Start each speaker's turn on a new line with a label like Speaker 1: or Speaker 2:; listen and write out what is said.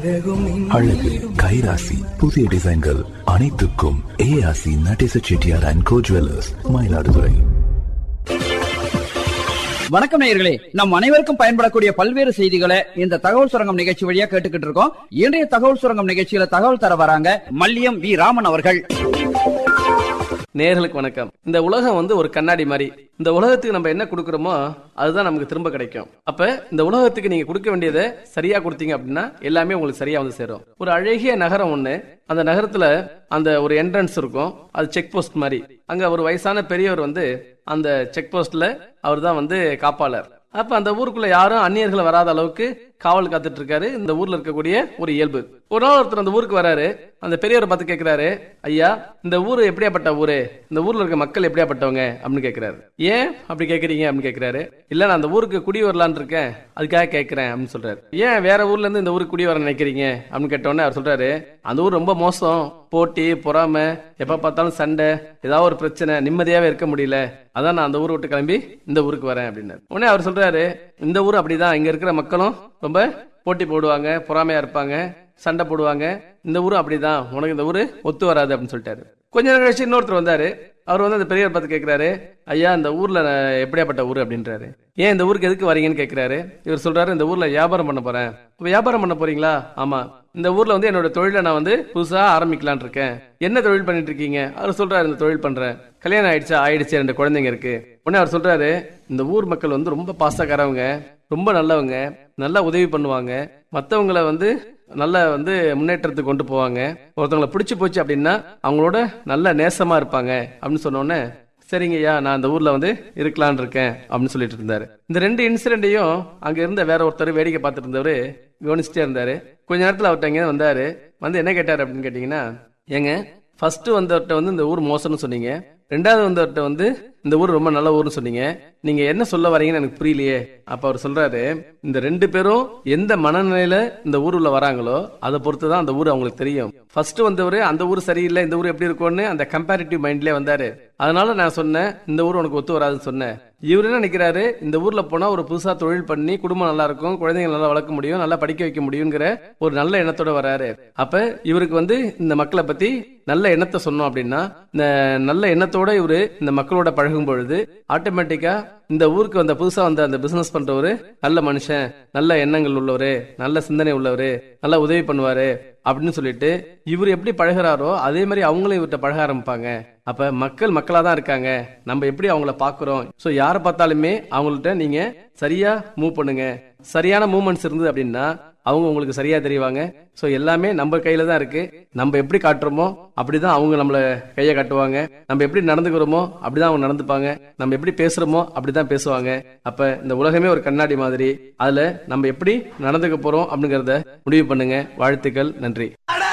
Speaker 1: அழகு கைராசி புதிய டிசைன்கள் அனைத்துக்கும் ARC Nadesa Chettiar and co jewellers Mayiladuthurai
Speaker 2: வணக்கம் நேயர்களே நம் அனைவருக்கும் பயன்படக்கூடிய பல்வேறு செய்திகளை இந்த தகவல் சுரங்கம் நிகழ்ச்சி வழியா கேட்டுக்கிட்டு இருக்கோம் இன்றைய தகவல் சுரங்கம் நிகழ்ச்சியில தகவல் தர வராங்க மல்லியம் வி ராமன் அவர்கள்
Speaker 3: நேர்களுக்கு வணக்கம் இந்த உலகம் வந்து ஒரு கண்ணாடி மாதிரி இந்த உலகத்துக்கு நம்ம என்ன கொடுக்குறோமோ அதுதான் நமக்கு திரும்ப கிடைக்கும் அப்ப இந்த உலகத்துக்கு நீங்க கொடுக்க வேண்டியதை சரியா கொடுத்தீங்க அப்படின்னா எல்லாமே உங்களுக்கு சரியா வந்து சேரும் ஒரு அழகிய நகரம் ஒண்ணு அந்த நகரத்துல அந்த ஒரு என்ட்ரன்ஸ் இருக்கும் அது செக் போஸ்ட் மாதிரி அங்க ஒரு வயசான பெரியவர் வந்து அந்த செக் போஸ்ட்ல அவர் தான் வந்து காப்பாளர் அப்ப அந்த ஊருக்குள்ள யாரும் அந்நியர்கள் வராத அளவுக்கு காவல் காத்துட்டு இருக்காரு இந்த ஊர்ல இருக்கக்கூடிய ஒரு இயல்பு ஒரு நாள் ஒருத்தர் அந்த ஊருக்கு வராரு அந்த பெரியவரை பார்த்து கேக்குறாரு ஐயா இந்த ஊரு எப்படியாப்பட்ட ஊரு இந்த ஊர்ல இருக்க மக்கள் எப்படியாப்பட்டவங்க அப்படின்னு கேக்குறாரு ஏன் அப்படி கேக்குறீங்க அப்படின்னு கேக்குறாரு இல்ல நான் அந்த ஊருக்கு குடி வரலான்னு இருக்கேன் அதுக்காக கேக்குறேன் அப்படின்னு சொல்றாரு ஏன் வேற ஊர்ல இருந்து இந்த ஊருக்கு குடி வர நினைக்கிறீங்க அப்படின்னு கேட்டோன்னே அவர் சொல்றாரு அந்த ஊர் ரொம்ப மோசம் போட்டி பொறாமை எப்ப பார்த்தாலும் சண்டை ஏதாவது ஒரு பிரச்சனை நிம்மதியாவே இருக்க முடியல அதான் நான் அந்த ஊரை விட்டு கிளம்பி இந்த ஊருக்கு வரேன் அப்படின்னு உடனே அவர் சொல்றாரு இந்த ஊர் அப்படிதான் இங்க இருக்கிற மக்களும் ரொம்ப போட்டி போடுவாங்க பொறாமையா இருப்பாங்க சண்டை போடுவாங்க இந்த ஊரும் அப்படிதான் உனக்கு இந்த ஊரு ஒத்து வராது அப்படின்னு சொல்லிட்டாரு கொஞ்ச நேரம் கழிச்சு இன்னொருத்தர் வந்தாரு அவர் வந்து அந்த பெரியவர் பார்த்து கேட்கிறாரு ஐயா இந்த ஊர்ல நான் எப்படியாப்பட்ட ஊர் அப்படின்றாரு ஏன் இந்த ஊருக்கு எதுக்கு வரீங்கன்னு கேட்கிறாரு இவர் சொல்றாரு இந்த ஊர்ல வியாபாரம் பண்ண போறேன் இப்ப வியாபாரம் பண்ண போறீங்களா ஆமா இந்த ஊர்ல வந்து என்னோட தொழிலை நான் வந்து புதுசா ஆரம்பிக்கலாம்னு இருக்கேன் என்ன தொழில் பண்ணிட்டு இருக்கீங்க அவர் சொல்றாரு இந்த தொழில் பண்றேன் கல்யாணம் ஆயிடுச்சா ஆயிடுச்சு ரெண்டு குழந்தைங்க இருக்கு உடனே அவர் சொல்றாரு இந்த ஊர் மக்கள் வந்து ரொம்ப பாசக்காரவங்க ரொம்ப நல்லவங்க நல்லா உதவி பண்ணுவாங்க மத்தவங்கள வந்து நல்ல வந்து முன்னேற்றத்துக்கு கொண்டு போவாங்க ஒருத்தவங்களை பிடிச்சு போச்சு அப்படின்னா அவங்களோட நல்ல நேசமா இருப்பாங்க அப்படின்னு சொன்னோடனே சரிங்கய்யா நான் அந்த ஊர்ல வந்து இருக்கலாம்னு இருக்கேன் அப்படின்னு சொல்லிட்டு இருந்தாரு இந்த ரெண்டு இன்சிடென்ட்டையும் அங்க இருந்த வேற ஒருத்தர் வேடிக்கை பார்த்துட்டு இருந்தவரு கவனிச்சுட்டே இருந்தாரு கொஞ்ச நேரத்துல அவர்கிட்ட இங்க வந்தாரு வந்து என்ன கேட்டாரு அப்படின்னு கேட்டீங்கன்னா ஏங்க ஃபர்ஸ்ட் வந்தவர்கிட்ட வந்து இந்த ஊர் மோசம்னு சொன்னீங்க ரெண்டாவது வந்தவர்கிட்ட வந்து இந்த ஊர் ரொம்ப நல்ல ஊர்னு சொன்னீங்க நீங்க என்ன சொல்ல வரீங்கன்னு எனக்கு புரியலையே அப்ப அவர் சொல்றாரு இந்த ரெண்டு பேரும் எந்த மனநிலையில இந்த ஊருல வராங்களோ அதை பொறுத்து தான் அந்த ஊர் அவங்களுக்கு தெரியும் ஃபர்ஸ்ட் வந்தவர் அந்த ஊர் சரியில்லை இந்த ஊர் எப்படி இருக்கும்னு அந்த கம்பேரிட்டிவ் மைண்ட்லயே வந்தாரு அதனால நான் சொன்னேன் இந்த ஊர் உனக்கு ஒத்து வராதுன்னு சொன்னேன் இவர் என்ன நினைக்கிறாரு இந்த ஊர்ல போனா ஒரு புதுசா தொழில் பண்ணி குடும்பம் நல்லா இருக்கும் குழந்தைங்க நல்லா வளர்க்க முடியும் நல்லா படிக்க வைக்க முடியுங்கிற ஒரு நல்ல எண்ணத்தோட வராரு அப்ப இவருக்கு வந்து இந்த மக்களை பத்தி நல்ல எண்ணத்தை சொன்னோம் அப்படின்னா இந்த நல்ல எண்ணத்தோட இவரு இந்த மக்களோட பழகும் பொழுது ஆட்டோமேட்டிக்கா இந்த ஊருக்கு வந்த புதுசா வந்த அந்த பிசினஸ் பண்றவரு நல்ல மனுஷன் நல்ல எண்ணங்கள் உள்ளவரு நல்ல சிந்தனை உள்ளவரு நல்லா உதவி பண்ணுவாரு அப்படின்னு சொல்லிட்டு இவர் எப்படி பழகுறாரோ அதே மாதிரி அவங்களும் இவர்கிட்ட பழக ஆரம்பிப்பாங்க அப்ப மக்கள் மக்களா தான் இருக்காங்க நம்ம எப்படி அவங்கள பாக்குறோம் சோ யாரை பார்த்தாலுமே அவங்கள்ட்ட நீங்க சரியா மூவ் பண்ணுங்க சரியான மூமெண்ட்ஸ் இருந்தது அப்படின்னா அவங்க உங்களுக்கு சரியா தெரிவாங்க சோ எல்லாமே நம்ம கையில தான் இருக்கு நம்ம எப்படி காட்டுறோமோ அப்படிதான் அவங்க நம்மள கைய காட்டுவாங்க நம்ம எப்படி நடந்துக்கிறோமோ அப்படிதான் அவங்க நடந்துப்பாங்க நம்ம எப்படி பேசுறோமோ அப்படிதான் பேசுவாங்க அப்ப இந்த உலகமே ஒரு கண்ணாடி மாதிரி அதுல நம்ம எப்படி நடந்துக்க போறோம் அப்படிங்கறத முடிவு பண்ணுங்க வாழ்த்துக்கள் நன்றி